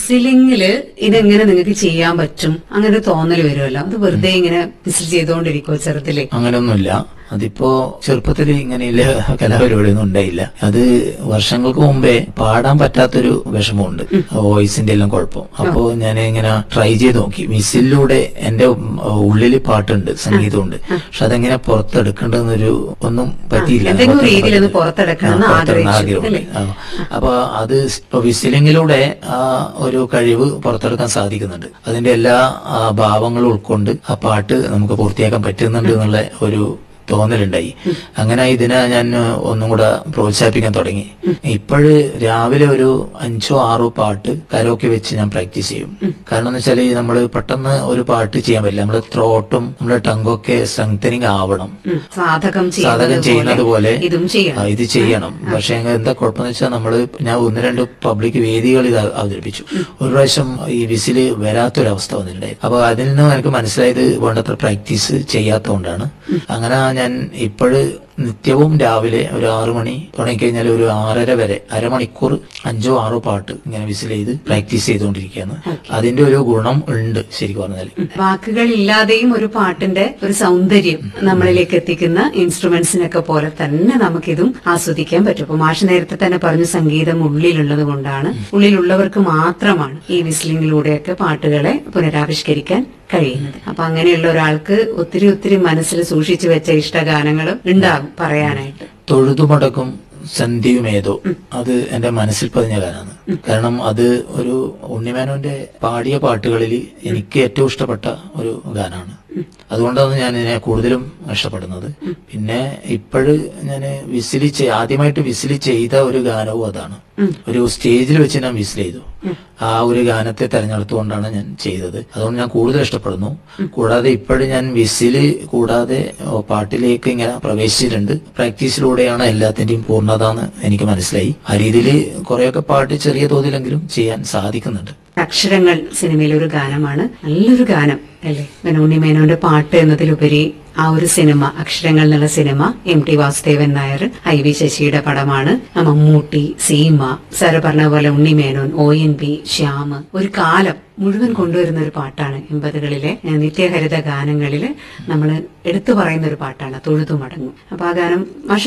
വിസിലിംഗില് ഇതെങ്ങനെ നിങ്ങൾക്ക് ചെയ്യാൻ പറ്റും അങ്ങനെ ഒരു തോന്നൽ വരുമല്ലോ അത് വെറുതെ ഇങ്ങനെ വിസിൽ ചെയ്തുകൊണ്ടിരിക്കുമോ ചെറുതില് അങ്ങനെയൊന്നുമില്ല അതിപ്പോ ചെറുപ്പത്തിൽ ഇങ്ങനെയുള്ള കലാപരിപാടിയൊന്നും ഉണ്ടായില്ല അത് വർഷങ്ങൾക്ക് മുമ്പേ പാടാൻ പറ്റാത്തൊരു വിഷമമുണ്ട് വോയിസിന്റെ എല്ലാം കുഴപ്പം അപ്പോ ഞാൻ ഇങ്ങനെ ട്രൈ ചെയ്ത് നോക്കി വിസിലൂടെ എന്റെ ഉള്ളിൽ പാട്ടുണ്ട് സംഗീതമുണ്ട് പക്ഷെ അതെങ്ങനെ പുറത്തെടുക്കേണ്ടതെന്നൊരു ഒന്നും പറ്റിയില്ല എന്തെങ്കിലും പുറത്തെടുക്കാൻ രീതിയിൽ ഒന്ന് പറ്റില്ല. പുറത്തെടുക്കണമെന്ന് ആ, പുറത്തെടുക്കണം ആഗ്രഹിച്ചു, ആഗ്രഹമുണ്ട്. ആ. അപ്പൊ അത് ഇപ്പൊ വിസിലിങ്ങിലൂടെ ആ ഒരു കഴിവ് പുറത്തെടുക്കാൻ സാധിക്കുന്നുണ്ട് അതിന്റെ എല്ലാ ആ, ഭാവങ്ങളും ഉൾക്കൊണ്ട് ആ പാട്ട് നമുക്ക് പൂർത്തിയാക്കാൻ പറ്റുന്നുണ്ട് എന്നുള്ള ഒരു തോന്നലുണ്ടായി അങ്ങനെ ഇതിനെ ഞാൻ ഒന്നും കൂടെ പ്രോത്സാഹിപ്പിക്കാൻ തുടങ്ങി ഇപ്പോഴ് രാവിലെ ഒരു അഞ്ചോ ആറോ പാട്ട് കരോക്കെ വെച്ച് ഞാൻ പ്രാക്ടീസ് ചെയ്യും കാരണം എന്ന് വെച്ചാൽ നമ്മൾ പെട്ടെന്ന് ഒരു പാട്ട് ചെയ്യാൻ പറ്റില്ല നമ്മുടെ ത്രോട്ടും നമ്മുടെ ടങ്കൊക്കെ സ്ട്രെങ്തനിങ് ആവണം ഉം. സാധകം സാധകം ചെയ്യുന്നത് പോലെ ഇതും ചെയ്യണം ആ, ഇത് ചെയ്യണം പക്ഷെ എന്താ കുഴപ്പമെന്ന് വെച്ചാൽ നമ്മള് ഞാൻ ഒന്ന് രണ്ട് പബ്ലിക് വേദികൾ ഇത് അവതരിപ്പിച്ചു ഒരു പ്രാവശ്യം ഈ വിസില് വരാത്തൊരവസ്ഥ വന്നിട്ടുണ്ടായി അപ്പൊ അതിൽ നിന്ന് എനിക്ക് മനസ്സിലായത് വേണ്ടത്ര പ്രാക്ടീസ് ചെയ്യാത്തതുകൊണ്ടാണ് അങ്ങനെ ഞാൻ ഇപ്പോഴ് നിത്യവും രാവിലെ ഒരു ആറു മണി തുടങ്ങിക്കഴിഞ്ഞാൽ ഒരു ആറര വരെ അരമണിക്കൂർ അഞ്ചോ ആറോ പാട്ട് ഇങ്ങനെ വിസിൽ ചെയ്ത് പ്രാക്ടീസ് ചെയ്തുകൊണ്ടിരിക്കുകയാണ് അതിന്റെ ഒരു ഗുണം ഉണ്ട് ശരിക്കും പറഞ്ഞാൽ വാക്കുകൾ ഇല്ലാതെയും ഒരു പാട്ടിന്റെ ഒരു സൗന്ദര്യം നമ്മളിലേക്ക് എത്തിക്കുന്ന ഇൻസ്ട്രുമെന്റ്സിനൊക്കെ പോലെ തന്നെ നമുക്കിതും ആസ്വദിക്കാൻ പറ്റും അപ്പൊ മാഷ് നേരത്തെ തന്നെ പറഞ്ഞു സംഗീതം ഉള്ളിലുള്ളത് കൊണ്ടാണ് ഉള്ളിലുള്ളവർക്ക് മാത്രമാണ് ഈ വിസ്ലിംഗിലൂടെയൊക്കെ പാട്ടുകളെ പുനരാവിഷ്കരിക്കാൻ കഴിയുന്നത് അപ്പൊ അങ്ങനെയുള്ള ഒരാൾക്ക് ഒത്തിരി ഒത്തിരി മനസ്സിൽ സൂക്ഷിച്ചു വെച്ച ഇഷ്ടഗാനങ്ങളും ഉണ്ടാകും പറയാനായിട്ട് തൊഴുതുമടക്കും സന്ധ്യയുമേതോ അത് എന്റെ മനസ്സിൽ പതിഞ്ഞ ഗാനാണ് കാരണം അത് ഒരു ഉണ്ണിമേനോന്റെ പാടിയ പാട്ടുകളിൽ എനിക്ക് ഏറ്റവും ഇഷ്ടപ്പെട്ട ഒരു ഗാനാണ് അതുകൊണ്ടാണ് ഞാൻ ഇതിനെ കൂടുതലും ഇഷ്ടപ്പെടുന്നത് പിന്നെ ഇപ്പോഴ് ഞാൻ വിസിലി ചെയ് ആദ്യമായിട്ട് വിസിലി ചെയ്ത ഒരു ഗാനവും അതാണ് ഒരു സ്റ്റേജിൽ വെച്ച് ഞാൻ വിസിൽ ചെയ്തു ആ ഒരു ഗാനത്തെ തെരഞ്ഞെടുത്തുകൊണ്ടാണ് ഞാൻ ചെയ്തത് അതുകൊണ്ട് ഞാൻ കൂടുതൽ ഇഷ്ടപ്പെടുന്നു കൂടാതെ ഇപ്പോഴും ഞാൻ വിസില് കൂടാതെ ഓ, പാട്ടിലേക്ക് ഇങ്ങനെ പ്രവേശിച്ചിട്ടുണ്ട് പ്രാക്ടീസിലൂടെയാണ് എല്ലാത്തിന്റെയും പൂർണ്ണത എന്ന് എനിക്ക് മനസ്സിലായി ആ രീതിയിൽ കുറെയൊക്കെ പാട്ട് ചെറിയ തോതിലെങ്കിലും ചെയ്യാൻ സാധിക്കുന്നുണ്ട് അക്ഷരങ്ങൾ സിനിമയിലെ ഒരു ഗാനമാണ് നല്ലൊരു ഗാനം അല്ലേ പിന്നെ ഉണ്ണിമേനോന്റെ പാട്ട് എന്നതിലുപരി ആ ഒരു സിനിമ അക്ഷരങ്ങൾ എന്നുള്ള cinema M T Vasudevan Nair I V ശശിയുടെ പടമാണ് ആ മമ്മൂട്ടി സീമ സാറ് പറഞ്ഞ പോലെ Unni Menon O N V Shyam ഒരു കാലം മുഴുവൻ കൊണ്ടുവരുന്ന ഒരു പാട്ടാണ് എൺപതുകളിലെ ഏഹ്, നിത്യഹരിത ഗാനങ്ങളിൽ നമ്മൾ എടുത്തു പറയുന്ന ഒരു പാട്ടാണ് തൊഴുതു മടങ്ങും അപ്പൊ ആ ഗാനം മാഷ്